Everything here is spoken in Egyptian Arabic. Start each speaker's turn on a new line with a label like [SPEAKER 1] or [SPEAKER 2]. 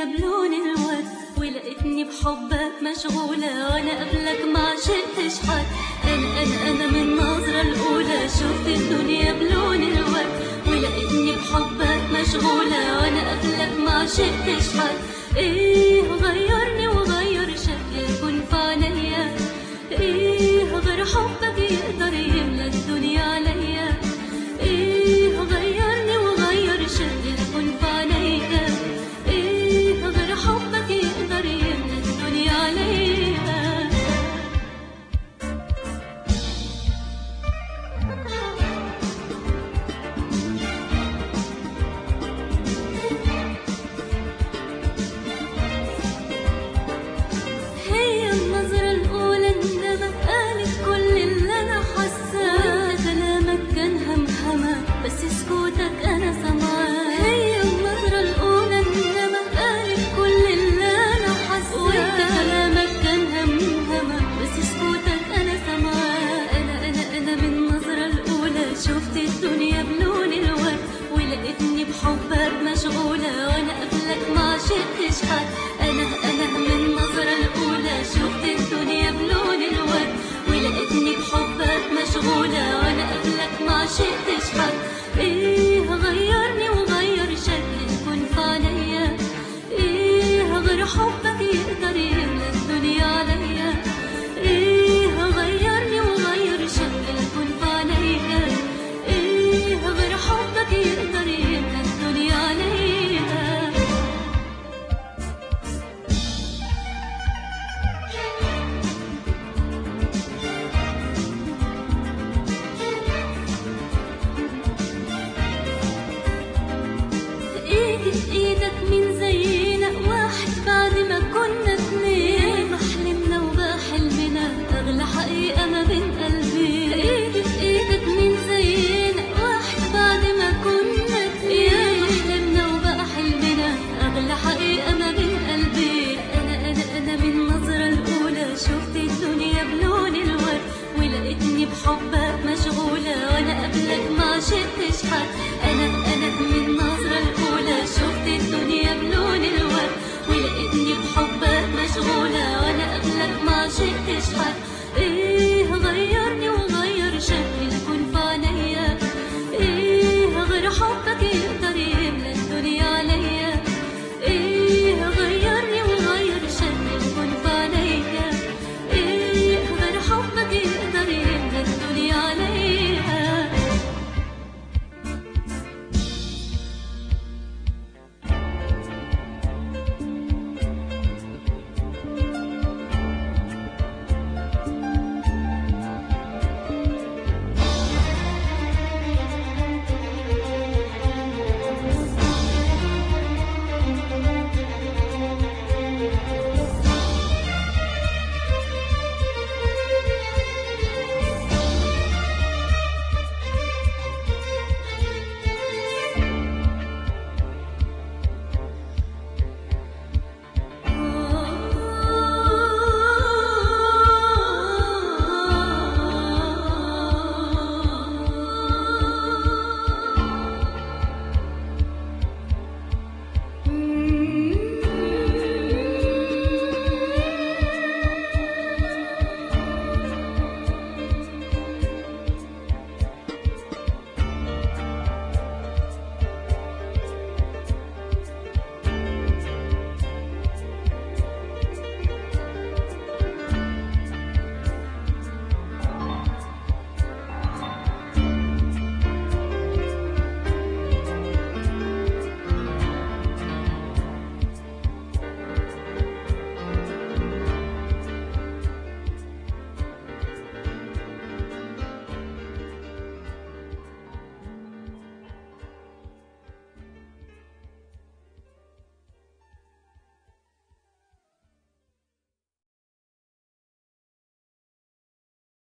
[SPEAKER 1] بلون الورد ولقيتني بحبك مشغولة وانا قبلك ما عشقتش حد انا انا انا من النظرة الاولى شفت الدنيا بلون الورد ولقيتني بحبك مشغولة وانا قبلك ما عشقتش حد ايه غيرني وغير شكلي كن في عينيا ايه غير حبك يقدر يملى الدنيا عليا ايه غيرني وغير شكلي كن في عينيا ايه غير حبك يقدر يملى الدنيا عليا هي النظرة الأولى إنما قالت كل اللي أنا حاساه وأنت كلامك كان همهمة بس سكوتك أنا سامعاه هي النظرة الأولى إنما قالت كل اللي أنا حاساه وأنت كلامك كان همهمة بس سكوتك أنا سامعاه أنا أنا أنا من النظرة الأولى شفت الدنيا بلون الورد ولقيتني بحبك مشغولة وأنا قبلك ما عشقتش حد أنا أنا من النظرة الأولى شفت الدنيا بلون الورد ولقيتني بحبك مشغولة وأنا قبلك ما عشقتش حد إيه غيرني وغير شكلي كن في عينيا إيه غير حبك يقدر يملى الدنيا عليا إيه غيرني وغير شكلي كن في عينيا إيه غير حبك يقدر يملى الدنيا عليا ايدي في ايدك من زينا واحد بعد ما كنا اتنين ما حلمنا وبقى حلمنا اغلى حقيقة ما بين قلبي ايدي في ايدك من زينا واحد بعد ما كنا اتنين ما حلمنا وبقى حلمنا اغلى حقيقة ما بين قلبي انا انا انا من النظرة الاولى شفت الدنيا بلون الورد ولقيتني بحبك مشغولة وانا قبلك ما عشقتش حد انا انا من النظرة الاولى شفت الدنيا بلون الورد ولقيتني بحبك مشغولة وانا قبلك ما عشقتش حد ايه